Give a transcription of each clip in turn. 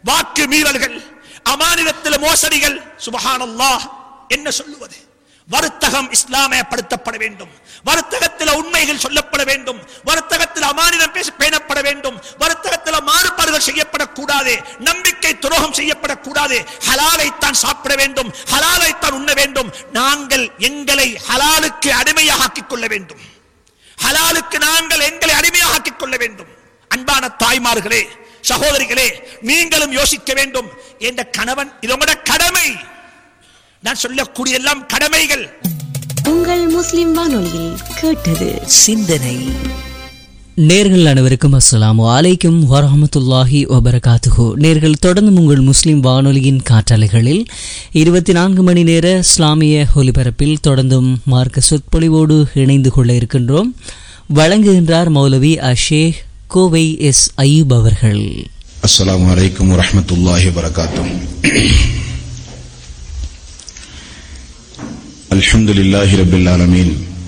வாக்கு மீறல்கள் அமானிடத்தில் மோசடிகள் சுபஹானல்லாஹ் என்ன சொல்லுவது வர்த்தகம் இஸ்லாமயப்படுத்தப்பட வேண்டும் வர்த்தகத்தில் உண்மைகள் சொல்லப்பட வேண்டும் வர்த்தகத்தில் அமானிதம் பேச பேணப்பட வேண்டும் வர்த்தகத்தில் மாறுபாடுகள் செய்யப்படக்கூடாது நம்பிக்கை துரோகம் செய்யப்படக்கூடாது ஹலாலைத்தான் சாப்பிட வேண்டும் ஹலாலைத்தான் உண்ண வேண்டும் நாங்கள் எங்களை ஹலாலுக்கு அடிமையாக ஆக்கிக் கொள்ள வேண்டும் ஹலாலுக்கு நாங்கள் எங்களை அடிமையாக ஆக்கிக் கொள்ள வேண்டும் அன்பான தாய்மார்களே சகோதரிகளே நீங்களும் யோசிக்க வேண்டும் என்ற கணவன் இது உங்களோட கடமை நான் சொல்லக்கூடிய எல்லாம் கடமைகள் உங்கள் முஸ்லிம் வானொலியில் கேட்டது சிந்தனை நேர்கள் அனைவருக்கும் அஸ்ஸலாமு அலைக்கும் வரஹமத்துல்லாஹி வபரகாத்துஹு நேர்கள் தொடர்ந்து உங்கள் முஸ்லிம் வானொலியின் காற்றலைகளில் இருபத்தி நான்கு மணி நேர இஸ்லாமிய ஒலிபரப்பில் தொடர்ந்தும் மார்க்க சொற்பொழிவோடு இணைந்து கொள்ள இருக்கின்றோம் வழங்குகின்றார் மௌலவி அஷேக் கோவை எஸ் அய்யூப் அவர்கள் السلام عليكم ورحمة الله وبركاته الحمد لله رب العالمين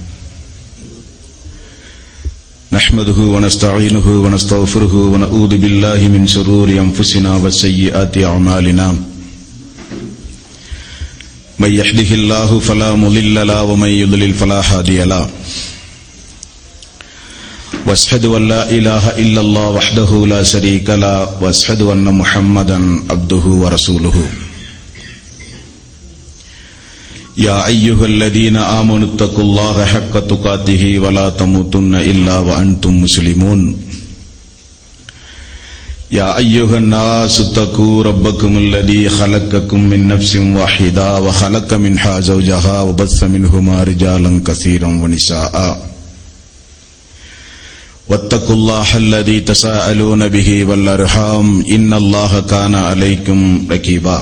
نحمده ونستعينه ونستغفره ونعوذ بالله من شرور أنفسنا وسيئات أعمالنا من يحده الله فلا مضل له ومن يضلل فلا هادي له واشهد ان لا اله الا الله وحده لا شريك له واشهد ان محمدا عبده ورسوله يا ايها الذين امنوا اتقوا الله حق تقاته ولا تموتن الا وانتم مسلمون يا ايها الناس اتقوا ربكم الذي خلقكم من نفس واحده وخلق منها زوجها وبث منهما رجالا كثيرا ونساء واتقوا الله الذي تساءلون به والارحام ان الله كان عليكم رقيبا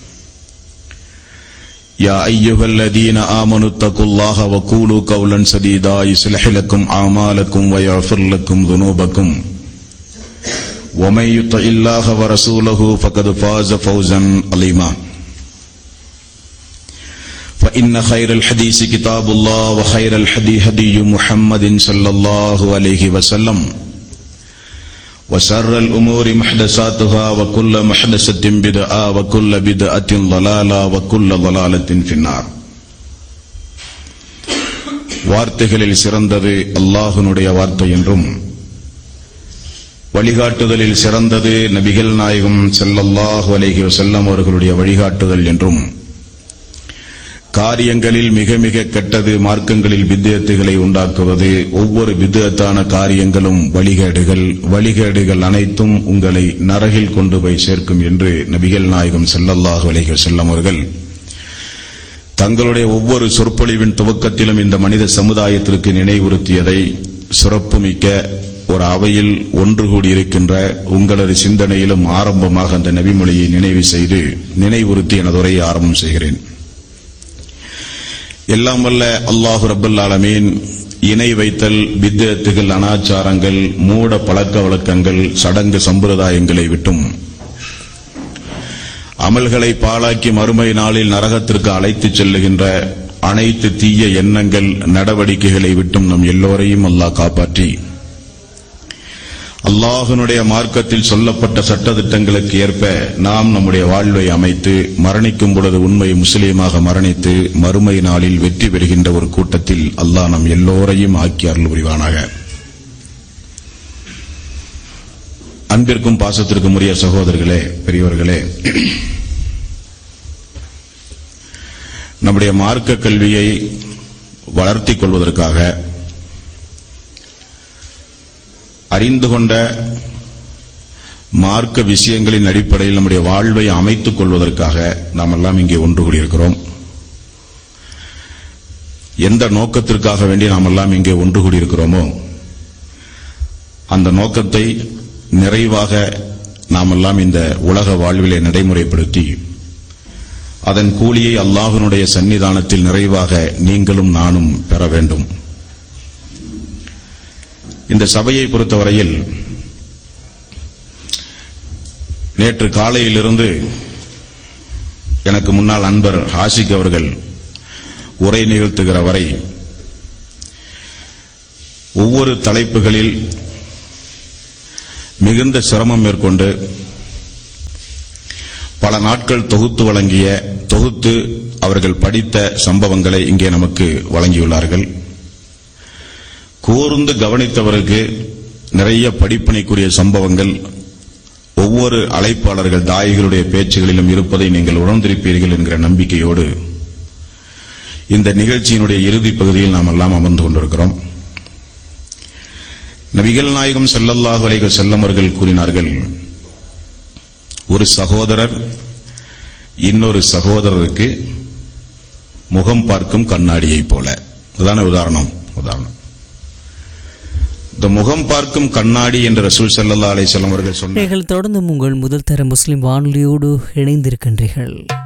يا ايها الذين امنوا اتقوا الله وقولوا قولا سديدا يصلح لكم اعمالكم ويغفر لكم ذنوبكم ومن يطع الله ورسوله فقد فاز فوزا عظيما فإن خير الحديث كتاب الله وخير الحدي هدي محمد صلى الله عليه وسلم وشر الأمور محدثاتها وكل محدثة بدعة وكل بدعة ضلالة وكل ضلالة في النار வார்த்தைகளில் சிறந்தது அல்லாஹுனுடைய வார்த்தை என்றும் வழிகாட்டுதலில் சிறந்தது நபிகள் நாயகம் ஸல்லல்லாஹு அலைஹி வஸல்லம் அவர்களுடைய வழிகாட்டுதல் என்றும் காரியங்களில் மிக மிக கெட்டது மார்க்கங்களில் வித்தியத்துகளை உண்டாக்குவது ஒவ்வொரு வித்தியத்தான காரியங்களும் வழிகேடுகள் வழிகேடுகள் அனைத்தும் உங்களை நரகில் கொண்டு போய் சேர்க்கும் என்று நபிகள் நாயகம் ஸல்லல்லாஹு அலைஹி வஸல்லம் அவர்கள் தங்களுடைய ஒவ்வொரு சொற்பொழிவின் துவக்கத்திலும் இந்த மனித சமுதாயத்திற்கு நினைவுறுத்தியதை சிறப்புமிக்க ஒரு அவையில் ஒன்று கூடியிருக்கின்ற உங்களது சிந்தனையிலும் ஆரம்பமாக அந்த நபிமொழியை நினைவு செய்து நினைவுறுத்தி எனது உரையை ஆரம்பம் செய்கிறேன் எல்லாம் வல்ல அல்லாஹு ரப்பல் ஆலமீன் இணை வைத்தல் வித்தியத்துகள் அனாச்சாரங்கள் மூட பழக்க வழக்கங்கள் சடங்கு சம்பிரதாயங்களை விட்டும் அமல்களை பாழாக்கி மறுமை நாளில் நரகத்திற்கு அழைத்துச் செல்லுகின்ற அனைத்து தீய எண்ணங்கள் நடவடிக்கைகளை விட்டும் நம் எல்லோரையும் அல்லாஹ் காப்பாற்றி அல்லாஹனுடைய மார்க்கத்தில் சொல்லப்பட்ட சட்டதிட்டங்களுக்கு ஏற்ப நாம் நம்முடைய வாழ்வை அமைத்து மரணிக்கும் பொழுது உண்மை முஸ்லீமாக மரணித்து மறுமை நாளில் வெற்றி பெறுகின்ற ஒரு கூட்டத்தில் அல்லாஹ் நம் எல்லோரையும் ஆக்கி அருள் புரிவானாக அன்பிற்கும் பாசத்திற்கும் உரிய சகோதரர்களே பெரியவர்களே நம்முடைய மார்க்க கல்வியை வளர்த்திக் கொள்வதற்காக அறிந்து கொண்ட மார்க்க விஷயங்களின் அடிப்படையில் நம்முடைய வாழ்வை அமைத்துக் கொள்வதற்காக நாம் எல்லாம் இங்கே ஒன்று கூடியிருக்கிறோம் எந்த நோக்கத்திற்காக வேண்டி நாம் எல்லாம் இங்கே ஒன்று கூடியிருக்கிறோமோ அந்த நோக்கத்தை நிறைவாக நாம் எல்லாம் இந்த உலக வாழ்விலே நடைமுறைப்படுத்தி அதன் கூலியை அல்லாஹ்வினுடைய சன்னிதானத்தில் நிறைவாக நீங்களும் நானும் பெற வேண்டும் இந்த சபையை பொறுத்தவரையில் நேற்று காலையிலிருந்து எனக்கு முன்னால் அன்பர் ஆசிக் அவர்கள் உரை நிகழ்த்துகிற வரை ஒவ்வொரு தலைப்புகளில் மிகுந்த சிரமம் மேற்கொண்டு பல நாட்கள் தொகுத்து வழங்கிய தொகுத்து அவர்கள் படித்த சம்பவங்களை இங்கே நமக்கு வழங்கியுள்ளார்கள் கூர்ந்து கவனித்தவருக்கு நிறைய படிப்பினைக்குரிய சம்பவங்கள் ஒவ்வொரு அழைப்பாளர்கள் தாயிகளுடைய பேச்சுகளிலும் இருப்பதை நீங்கள் உணர்ந்திருப்பீர்கள் என்கிற நம்பிக்கையோடு இந்த நிகழ்ச்சியினுடைய இறுதி பகுதியில் நாம் எல்லாம் அமர்ந்து கொண்டிருக்கிறோம் நபிகள் நாயகம் ஸல்லல்லாஹு அலைஹி வஸல்லம் அவர்கள் கூறினார்கள் ஒரு சகோதரர் இன்னொரு சகோதரருக்கு முகம் பார்க்கும் கண்ணாடியைப் போல அதுதானே உதாரணம் உதாரணம் இந்த முகம் பார்க்கும் கண்ணாடி என்று ரசூல் ஸல்லல்லாஹு அலைஹி வஸல்லம் அவர்கள் சொன்னார் நீங்கள் தொடர்ந்து உங்கள் முதல் தர முஸ்லிம் வானொலியோடு இணைந்திருக்கின்றீர்கள்